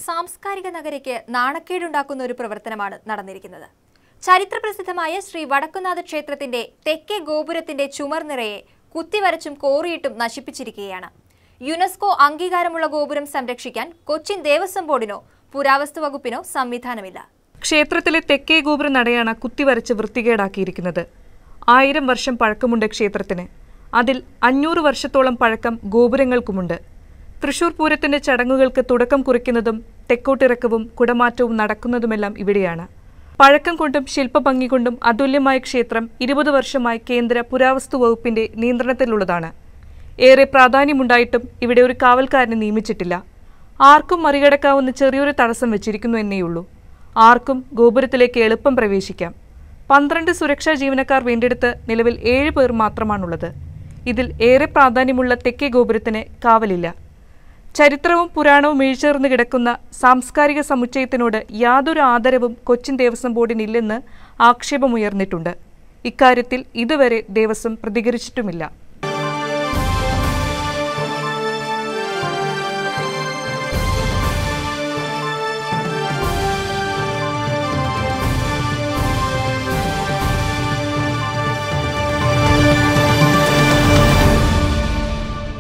സാംസ്കാരിക നഗരയ്ക്ക് നാണക്കേടുണ്ടാക്കുന്ന ഒരു പ്രവർത്തനമാണ് നടന്നിരിക്കുന്നത് ചരിത്രപ്രസിദ്ധമായ ശ്രീ വടക്കുന്നാഥ ക്ഷേത്രത്തിന്റെ തെക്കേ ഗോപുരത്തിന്റെ ചുമർ നിറയെ കുത്തിവരച്ചും കോറിയിട്ടും നശിപ്പിച്ചിരിക്കുകയാണ് യുനെസ്കോ അംഗീകാരമുള്ള ഗോപുരം സംരക്ഷിക്കാൻ കൊച്ചിൻ ദേവസ്വം ബോർഡിനോ പുരാവസ്തു വകുപ്പിനോ സംവിധാനമില്ല ക്ഷേത്രത്തിലെ തെക്കേ ഗോപുര നടയാണ് കുത്തിവരച്ച് വൃത്തികേടാക്കിയിരിക്കുന്നത് ആയിരം വർഷം പഴക്കമുണ്ട് ക്ഷേത്രത്തിന് അതിൽ അഞ്ഞൂറ് വർഷത്തോളം പഴക്കം ഗോപുരങ്ങൾക്കുമുണ്ട് തൃശൂർ പൂരത്തിന്റെ ചടങ്ങുകൾക്ക് തുടക്കം കുറിക്കുന്നതും തെക്കോട്ടിറക്കവും കുടമാറ്റവും നടക്കുന്നതുമെല്ലാം ഇവിടെയാണ് പഴക്കം കൊണ്ടും ശില്പഭംഗി കൊണ്ടും അതുല്യമായ ക്ഷേത്രം ഇരുപത് വർഷമായി കേന്ദ്ര പുരാവസ്തു വകുപ്പിന്റെ നിയന്ത്രണത്തിലുള്ളതാണ് ഏറെ പ്രാധാന്യമുണ്ടായിട്ടും ഇവിടെ ഒരു കാവൽക്കാരനെ നിയമിച്ചിട്ടില്ല ആർക്കും മറികടക്കാവുന്ന ചെറിയൊരു തടസ്സം വെച്ചിരിക്കുന്നു എന്നേയുള്ളൂ ആർക്കും ഗോപുരത്തിലേക്ക് എളുപ്പം പ്രവേശിക്കാം പന്ത്രണ്ട് സുരക്ഷാ ജീവനക്കാർ വേണ്ടിയെടുത്ത് നിലവിൽ ഏഴ് പേർ മാത്രമാണുള്ളത് ഇതിൽ ഏറെ പ്രാധാന്യമുള്ള തെക്കേ ഗോപുരത്തിന് കാവലില്ല ചരിത്രവും പുരാണവും ഇഴിചേർന്ന് കിടക്കുന്ന സാംസ്കാരിക സമുച്ചയത്തിനോട് യാതൊരു ആദരവും കൊച്ചിൻ ദേവസ്വം ബോർഡിനില്ലെന്ന് ആക്ഷേപമുയർന്നിട്ടുണ്ട് ഇക്കാര്യത്തിൽ ഇതുവരെ ദേവസ്വം പ്രതികരിച്ചിട്ടുമില്ല